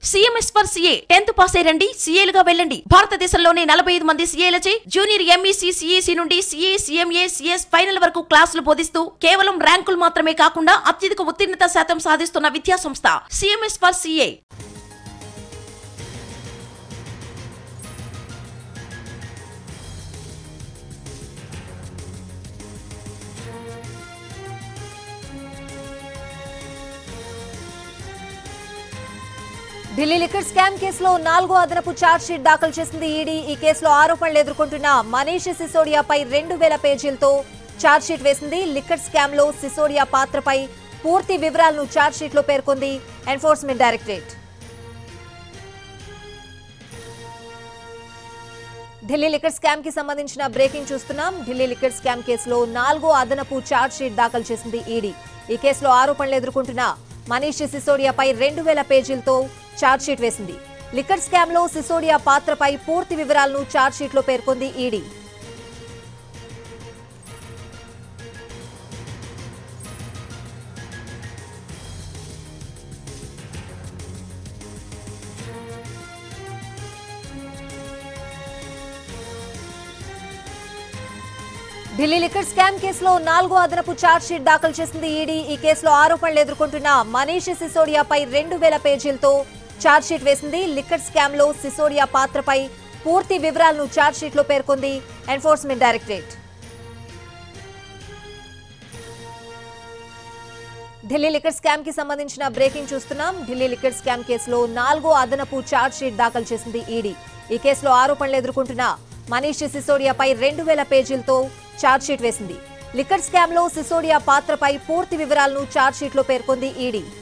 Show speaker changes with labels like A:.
A: CMS for CA tenth pass అయ్యండి సీఏలుగా వెళ్ళండి భారతదేశంలోనే నలభై ఐదు మంది సీఏలచే జూనియర్ ఎంఈసీ సిఈసి నుండి సిఏ సిఎంఏ సిఎస్ ఫైనల్ వరకు క్లాసులు బోధిస్తూ కేవలం ర్యాంకులు మాత్రమే కాకుండా అత్యధిక ఉత్తీర్ణత శాతం సాధిస్తున్న విద్యా సంస్థ CMS for CA
B: Delhi liquor scam కేసులో నాలుగో అదనపు ఛార్జ్ షీట్ దాఖలు చేసింది ఈడీ ఈ కేసులో ఆరోపణలు ఎదుర్కొంటున్న మనీష్ సిసోడియాపై రెండు వేల పేజీలతో ఛార్జ్ షీట్ వేసింది లిక్కర్ స్కామ్ లో సిసోడియా పాత్రపై పూర్తి వివరాలను ఛార్జ్ షీట్ లో పేర్కొంది enforcement directorate Delhi liquor scam కి సంబంధించిన బ్రేకింగ్ చూస్తున్నాం ఢిల్లీ లిక్కర్ స్కామ్ కేసులో నాలుగో అదనపు ఛార్జ్ షీట్ దాఖలు చేసింది ఈడీ ఈ కేసులో ఆరోపణలు ఎదుర్కొంటున్న మనీష్ సిసోడియాపై రెండు వేల పేజీలతో ఛార్జ్ షీట్ వేసింది లిక్కర్ స్కామ్ లో సిసోడియా పాత్రపై పూర్తి వివరాలను ఛార్జ్ షీట్ లో పేర్కొంది ఈడీ ఢిల్లీ లిక్కర్ స్కామ్ కేసులో నాలుగో అదనపు ఛార్జ్ షీట్ దాఖలు చేసింది ఈడీ ఈ కేసులో ఆరోపణలు ఎదుర్కొంటున్న మనీష్ సిసోడియాపై రెండు వేల పేజీలతో ఛార్జ్ షీట్ వేసింది లిక్కర్ స్కామ్ లో సిసోడియా పాత్రపై పూర్తి వివరాలను ఛార్జ్ షీట్ లో పేర్కొంది enforcement directorate Delhi liquor scam కి సంబంధించిన బ్రేకింగ్ చూస్తున్నాం ఢిల్లీ లిక్కర్ స్కామ్ కేసులో నాలుగో అదనపు ఛార్జ్ షీట్ దాఖలు చేసింది ఈడీ ఈ కేసులో ఆరోపణలు ఎదుర్కొంటున్న మనీష్ సిసోడియాపై రెండు వేల పేజీలతో ఛార్జ్ షీట్ వేసింది లిక్కర్ స్కామ్ లో సిసోడియా పాత్రపై పూర్తి వివరాలను ఛార్జ్ షీట్ లో పేర్కొంది ఈడీ